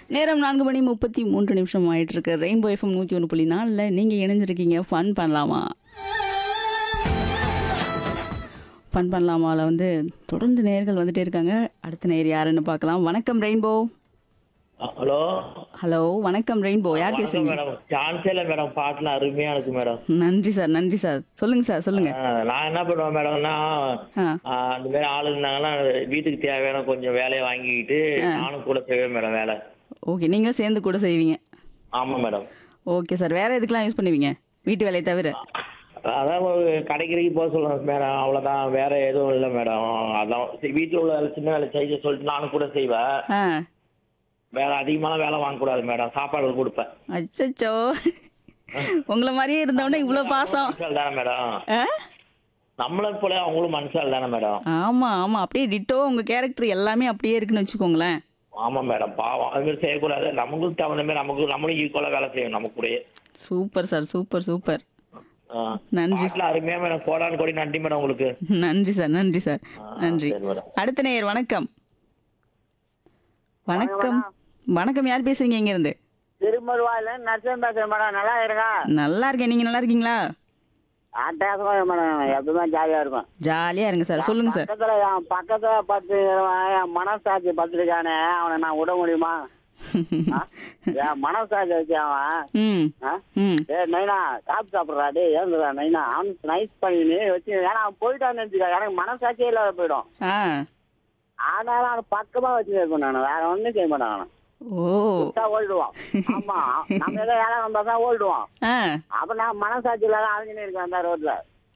நேரம் நான்கு மணி முப்பத்தி மூன்று நிமிஷம் ஆயிட்டு இருக்கு ரெயின்போ எஃப்எம் நூற்றி ஒன்று புள்ளி நாலில் நீங்கள் இணைஞ்சிருக்கீங்க ஃபன் பண்ணலாமா ஃபன் பண்ணலாமால வந்து தொடர்ந்து நேர்கள் வந்துட்டே இருக்காங்க அடுத்த நேர் யாருன்னு பார்க்கலாம் வணக்கம் ரெயின்போ ஹலோ ஹலோ வணக்கம் ரெயின்போ யார் வணக்கம் பேசுறீங்க மேடம் சான்ஸே இல்லை மேடம் பாட்டுலாம் அருமையா இருக்கு மேடம் நன்றி சார் நன்றி சார் சொல்லுங்க சார் சொல்லுங்க ஆ, நான் என்ன பண்ணுவேன் மேடம்னா ஆ ஆ, அந்த மாதிரி ஆளு இருந்தாங்கன்னா வீட்டுக்கு தேவையான கொஞ்சம் வேலையை வாங்கிக்கிட்டு நானும் கூட செய்வேன் மேடம் வேலை ஓகே நீங்களும் சேர்ந்து கூட செய்வீங்க ஆமா மேடம் ஓகே சார் வேற எதுக்கெல்லாம் யூஸ் பண்ணுவீங்க வீட்டு வேலையை தவிர அதான் ஒரு கடைக்கு போக சொல்லுவேன் மேடம் அவ்வளோதான் வேற எதுவும் இல்லை மேடம் அதான் சரி, வீட்டுல உள்ள வேலை சின்ன வேலை செய்ய சொல்லிட்டு நானும் கூட செய்வேன் ஆ வேற அதிகமான வேலை வாங்கக்கூடாது மேடம் சாப்பாடு கொடுப்பேன் அச்சச்சோ உங்களை மாதிரியே இருந்தவொடனே இவ்வளோ பாசம் மனுஷால் தானே மேடம் ஆ நம்மளை போல அவங்களும் மனுஷால் தானே மேடம் ஆமா ஆமா அப்படியே டிட்டோ உங்க கேரக்டர் எல்லாமே அப்படியே இருக்குன்னு வச்சுக்கோங்களேன் ஆமா மேடம் பாவம் அது மாதிரி செய்யக்கூடாது நமக்கு தகுந்த மாதிரி நமக்கு நம்மளும் ஈக்குவலா வேலை செய்யணும் நம்ம கூடயே சூப்பர் சார் சூப்பர் சூப்பர் ஆ. நன்றி பாட்டுல அருமையா மேடம் கோடான் கோடி நன்றி மேடம் உங்களுக்கு நன்றி சார் நன்றி சார் நன்றி சரி மேடம் அடுத்த நேயர் வணக்கம் வணக்கம் வணக்கம் யார் பேசுறீங்க இங்க இருந்து திருமருவாயில நரசிம்ம பேசுறேன் மேடம் நல்லா இருங்க நல்லா இருக்கேன் நீங்க நல்லா இருக்கீங்களா அட்டகாசம் மேடம் எப்பவுமே ஜாலியா இருக்கும் ஜாலியா இருங்க சார் சொல்லுங்க சார் பக்கத்துல என் பக்கத்துல பத்து என் மனசாட்சி பத்திருக்கானே அவனை நான் விட முடியுமா ஆ? என் மனசாட்சி வச்சு அவன் ம் ஆ? ம் ஏ நைனா காப்பி சாப்பிட்றா டே ஏந்துடா நைனா அவன் நைஸ் பண்ணி வச்சு ஏன்னா அவன் போயிட்டான்னு வச்சுக்க எனக்கு மனசாட்சியே இல்லாத போயிடும் ஆ ஆனாலும் அவன் பக்கமா வச்சு இருப்பேன் நான் வேற ஒண்ணும் செய்ய மாட்டான் அவன் ஓ விட்டா ஓடிடுவான் ஆமா நம்ம ஏதோ வேலை வந்தா தான் ஓடிடுவான் ஆ அப்ப நான் மனசாட்சி இல்லாத அவங்க இருக்கேன் அந்த ரோட்ல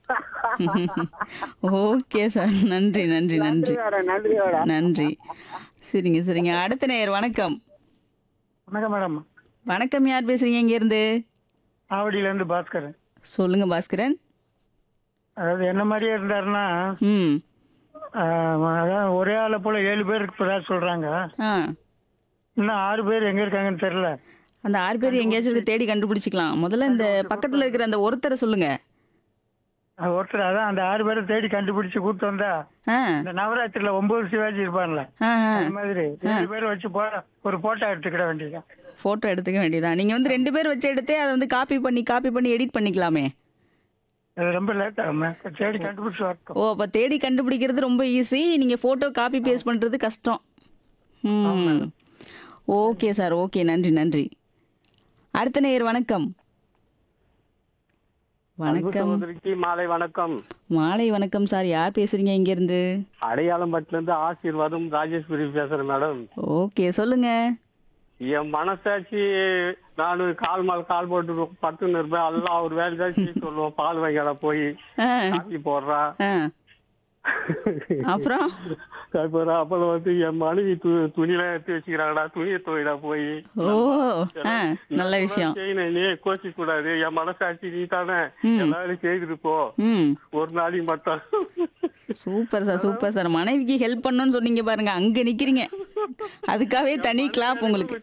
ஓகே சார் நன்றி நன்றி நன்றி நன்றியோட நன்றியோட நன்றி சரிங்க சரிங்க அடுத்த நேயர் வணக்கம் வணக்கம் மேடம் வணக்கம் யார் பேசுறீங்க இங்க இருந்து ஆவடியிலேருந்து பாஸ்கர் சொல்லுங்க பாஸ்கரன் அதாவது என்ன மாதிரியே இருந்தாருன்னா ம் ஆஹ், அதான் ஒரே ஆளை போல ஏழு பேர் இருப்பதா சொல்றாங்க ஆ இன்னும் ஆறு பேர் எங்க இருக்காங்கன்னு தெரியல அந்த ஆறு பேர் எங்கேயாச்சும் இருக்க தேடி கண்டுபிடிச்சிக்கலாம் முதல்ல இந்த பக்கத்துல இருக்கிற அந்த ஒருத்தரை சொல்லுங்க அஹ், ஒருத்தர் அதான் அந்த ஆறு பேரை தேடி கண்டுபிடிச்சு கூப்பிட்டு வந்தா ஆ இந்த நவராத்திரில ஒன்பது சிவாஜி இருப்பான்ல ஆ அது மாதிரி ஏழு பேர் வச்சு போ ஒரு போட்டோ எடுத்துக்கிட வேண்டியது ஃபோட்டோ எடுத்துக்க வேண்டியதான் நீங்க வந்து ரெண்டு பேர் வச்சு எடுத்தே அதை வந்து காப்பி பண்ணி காப்பி பண்ணி எடிட் பண்ணிக்கலாமே அது ரொம்ப லேட் ஆகும் தேடி கண்டுபிடிச்சு வரட்டும் ஓ அப்போ தேடி கண்டுபிடிக்கிறது ரொம்ப ஈஸி நீங்க ஃபோட்டோ காப்பி பேஸ்ட் பண்றது கஷ்டம் ம் ஓகே சார் ஓகே நன்றி நன்றி அடுத்த நேயர் வணக்கம் வணக்கம் சகோதரிக்கு மாலை வணக்கம் மாலை வணக்கம் சார் யார் பேசுறீங்க இங்க இருந்து அடையாளம்பட்டுல இருந்து ஆசீர்வாதம் ராஜேஸ்வரி பேசுறேன் மேடம் ஓகே சொல்லுங்க என் மனசாட்சி நானு கால் மேல கால் போட்டு பத்துன்னு இருப்பேன் எல்லாம் அவர் வேலை தான் செய்ய சொல்லுவோம் பால் வாங்கடா போய் ஆ காப்பி போடுறா ஆ அப்புறம் காப்பி போடுறா அப்புறம் வந்து என் மனைவி து துணியெல்லாம் எடுத்து வச்சுக்கிறாங்கடா துணியை துவைடா போய் ஓ ஆ நல்ல விஷயம் செய்யணும் நீ கோச்சிக்க கூடாது என் மனசாட்சி நீ தானே எல்லாரும் செய்துட்டு போ ம் ஒரு நாளைக்கு மட்டும் சூப்பர் சார் சூப்பர் சார் மனைவிக்கு ஹெல்ப் பண்ணணும்னு சொன்னீங்க பாருங்க அங்க நிக்கிறீங்க அதுக்காகவே தனி கிளாப் உங்களுக்கு